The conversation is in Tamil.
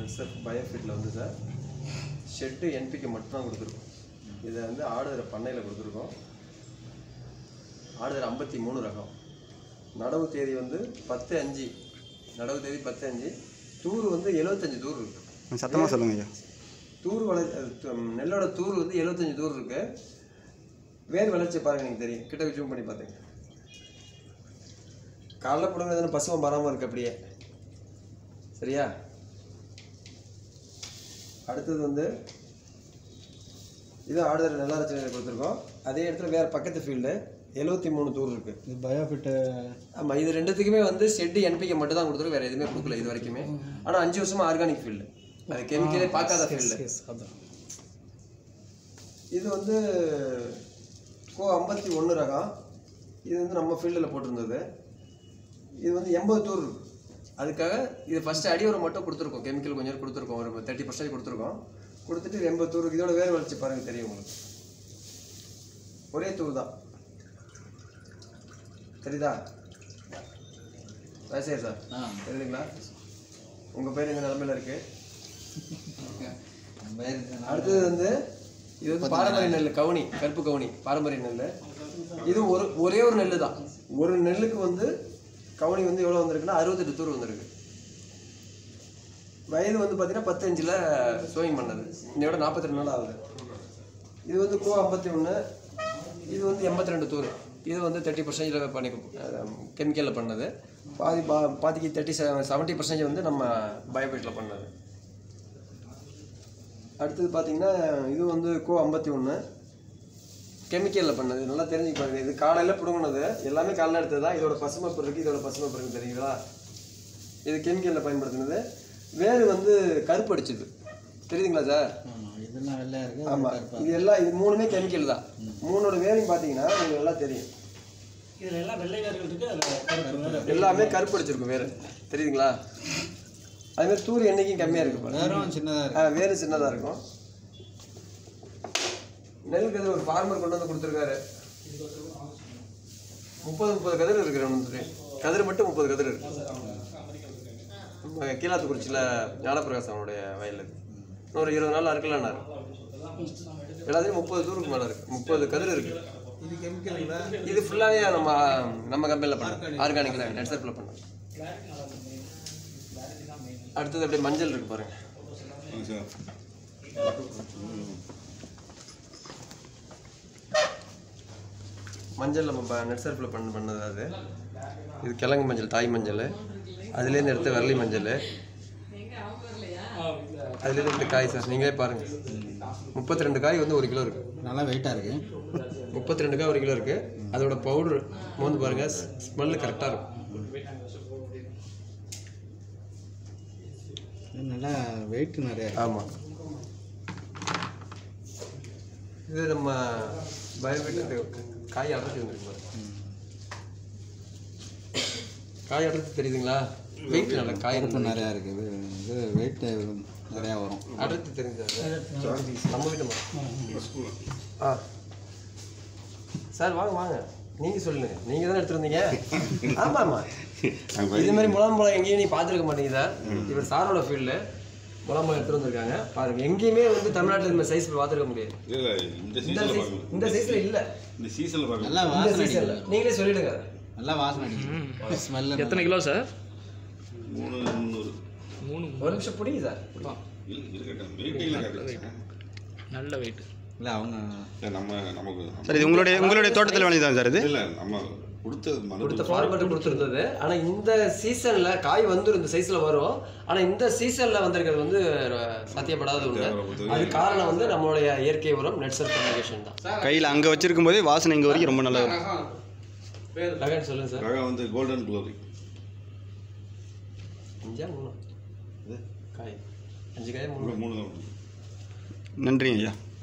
சார் பயோஃபிட்டில் வந்து சார் ஷெட்டு என்பிக்கு மட்டும்தான் கொடுத்துருக்கோம் இதை வந்து ஆடுதர பண்ணையில் கொடுத்துருக்கோம் ஆடுதர ஐம்பத்தி மூணு ரகம் நடவு தேதி வந்து பத்து அஞ்சு நடவு தேதி பத்து அஞ்சு தூர் வந்து எழுபத்தஞ்சு தூர் இருக்கு சத்தமாக சொல்லுங்க ஐயா தூர் வள அது து- நெல்லோட தூர் வந்து எழுபத்தஞ்சு தூர் இருக்கு வேர் வளர்ச்சி பாருங்க எனக்கு தெரியும் கிட்ட ஜூம் பண்ணி பார்த்தீங்க காலைல பிடுங்க எதனா பசுமை மரமாக இருக்கு அப்படியே சரியா அடுத்தது வந்து இது ஆடுதல் நல்லா கொடுத்துருக்கோம் அதே இடத்துல வேற பக்கத்து ஃபீல்டு எழுபத்தி மூணு தூர் இருக்கு இது பயோஃபிட்டு ஆமாம் இது ரெண்டுத்துக்குமே வந்து ஷெட்டு என்பிக்கு மட்டும் தான் கொடுத்துருக்கு வேற எதுவுமே கொடுக்கல இது வரைக்குமே ஆனால் அஞ்சு வருஷமா ஆர்கானிக் ஃபீல்டு அது கெமிக்கலே பார்க்காத ஃபீல்டு அதான் இது வந்து கோ ஐம்பத்தி ஒன்று ரகம் இது வந்து நம்ம ஃபீல்டில் போட்டிருந்தது இது வந்து எண்பது தூர் இருக்கு அதுக்காக இது ஃபஸ்ட்டு அடி உரம் மட்டும் கொடுத்துருக்கோம் கெமிக்கல் கொஞ்சம் கொடுத்துருக்கோம் ஒரு தேர்ட்டி பர்சன்ட் கொடுத்துருக்கோம் கொடுத்துட்டு எண்பது தூர் இதோட வேர் வளர்ச்சி பாருங்க தெரியும் உங்களுக்கு ஒரே தூர் தான் தெரியுதா வயசே சார் ஆ தெரியுதுங்களா உங்கள் பேர் எங்கள் நிலமையில இருக்கு அடுத்தது வந்து இது வந்து பாரம்பரிய நெல் கவுனி கருப்பு கவுனி பாரம்பரிய நெல் இது ஒரு ஒரே ஒரு நெல் தான் ஒரு நெல்லுக்கு வந்து கவுனி வந்து எவ்வளோ வந்திருக்குன்னா அறுபத்தெட்டு தூர் வந்திருக்கு வயது வந்து பார்த்தீங்கன்னா பத்து அஞ்சில் சோயிங் பண்ணது இன்னையோட நாற்பத்தி ரெண்டு நாள் ஆகுது இது வந்து கோ ஐம்பத்தி ஒன்று இது வந்து எண்பத்தி ரெண்டு தூர் இது வந்து தேர்ட்டி பர்சன்டேஜில் பண்ணி கெமிக்கலில் பண்ணது பாதி பா பாதிக்கு தேர்ட்டி செவன்ட்டி பர்சன்டேஜ் வந்து நம்ம பயோபேட்டில் பண்ணது அடுத்தது பார்த்தீங்கன்னா இது வந்து கோ ஐம்பத்தி ஒன்று கெமிக்கலில் பண்ணது நல்லா தெரிஞ்சுக்க இது காலையில் பிடுங்கினது எல்லாமே காலையில் எடுத்தது தான் இதோட பசுமை பொருள் இதோட பசுமை பொருள் தெரியுங்களா இது கெமிக்கலில் பயன்படுத்தினது வேறு வந்து கருப்பு அடிச்சது தெரியுதுங்களா சார் ஆமாம் இதெல்லாம் வெள்ளையா இருக்கு ஆமாம் இது எல்லாம் இது மூணுமே கெமிக்கல் தான் மூணோட வேரையும் பார்த்தீங்கன்னா உங்களுக்கு நல்லா தெரியும் இதுல எல்லாம் வெள்ளை வேர்கள் இருக்கு அதுல கருப்பு வேறு எல்லாமே கருப்பு அடிச்சிருக்கும் வேறு தெரியுதுங்களா அது மாதிரி தூர் எண்ணிக்கையும் கம்மியாக இருக்கு பாருங்க. வேறும் சின்னதாக இருக்கு ஆ வேறு சின்னதாக இருக்கும் நெல் கதிர் ஒரு ஃபார்மர் கொண்டு வந்து கொடுத்துருக்காரு முப்பது முப்பது கதிர் இருக்கு ரெண்டு கதிர் மட்டும் முப்பது கதிர் இருக்கு நம்ம கீழாத்துக்குறிச்சியில் ஞானப்பிரகாசம் அவனுடைய வயல் இருக்கு இன்னொரு இருபது நாள் அறுக்கலான்னாரு எல்லாத்துலேயும் முப்பது தூருக்கு மேலே இருக்கு முப்பது கதிர் இருக்கு இது கெமிக்கலுங்களா இது ஃபுல்லாகவே நம்ம நம்ம கம்பெனியில் பண்ணோம் ஆர்கானிக்கில் நெட்செப்பில் பண்ணோம் அடுத்தது அப்படியே மஞ்சள் இருக்கு பாருங்க மஞ்சள் நம்ம நெட் சர்ஃபில் பண்ண பண்ணது அது இது கிழங்கு மஞ்சள் தாய் மஞ்சள் அதுலேருந்து எடுத்த வரலி மஞ்சள் அதுலேருந்து ரெண்டு காய் சார் நீங்களே பாருங்கள் முப்பத்தி ரெண்டு காய் வந்து ஒரு கிலோ இருக்குது நல்லா வெயிட்டாக இருக்கு முப்பத்தி ரெண்டு காய் ஒரு கிலோ இருக்குது அதோட பவுடர் மோந்து பாருங்கள் ஸ்மெல்லு கரெக்டாக இருக்கும் இது நல்லா வெயிட் நிறையா இருக்கு ஆமாம் இது நம்ம பயோமேட் காய் அடர்த்தி வந்துருக்கு பாருங்க. காய் அடர்த்தி தெரியுதுங்களா வெயிட் நல்ல காய் கருப்பு நிறையா இருக்கு இது இது வெயிட் நிறையா வரும் அடர்த்தி தெரிஞ்சா நம்ம வீட்டு மரம். ஆ சார் வாங்க வாங்க நீங்க சொல்லுங்க நீங்க தானே எடுத்துருந்தீங்க ஆமா ஆமா இது மாதிரி முலாம் பழம் எங்கேயும் நீ பார்த்துருக்க மாட்டீங்க சார் இவர் சாரோட ஃபீல்டு முலாம் பழம் எடுத்துட்டு வந்திருக்காங்க பாருங்க எங்கேயுமே வந்து தமிழ்நாட்டில் இந்த சைஸ் பார்த்துருக்க முடியாது இல்ல இந்த இந்த சீசன்ல சைஸ் பார்க்கணும் இந்த சைஸ்ல இல்ல இந்த சீசன்ல பார்க்கணும் நல்லா இந்த வாசனை சைஸ்ல அடிக்குது நீங்களே சொல்லிடுங்க நல்லா வாசனை அடிக்குது ஸ்மெல்லு எத்தனை கிலோ சார் மூணு முந்நூறு மூணு ஒரு நிமிஷம் பிடிங்க சார் இல்ல இருக்கட்டும் வெயிட்டிங்ல கரெக்ட் நல்ல வெயிட் இல்லை அவங்க நம்ம நமக்கு சார் இது உங்களுடைய உங்களுடைய தோட்டத்தில் விளையுதான் சார் இது இல்ல நம்ம கொடுத்தது மனு கொடுத்த ஃபார்மேட் கொடுத்துருந்தது ஆனா இந்த சீசன்ல காய் வந்துரும் இந்த சைஸ்ல வரும் ஆனா இந்த சீசன்ல வந்திருக்கிறது வந்து சாத்தியப்படாத ஒண்ணு அது காரணம் வந்து நம்மளுடைய இயற்கை உரம் நெட்சர் கம்யூனிகேஷன் தான் கையில் அங்கே வச்சிருக்கும் போதே வாசனை இங்கே வரைக்கும் ரொம்ப நல்லா இருக்கும் ரகன் சொல்லுங்க சார் ரகம் வந்து கோல்டன் க்ளோரி அஞ்சா மூணு காய் அஞ்சு காய் மூணு மூணு தான் நன்றிங்க ஐயா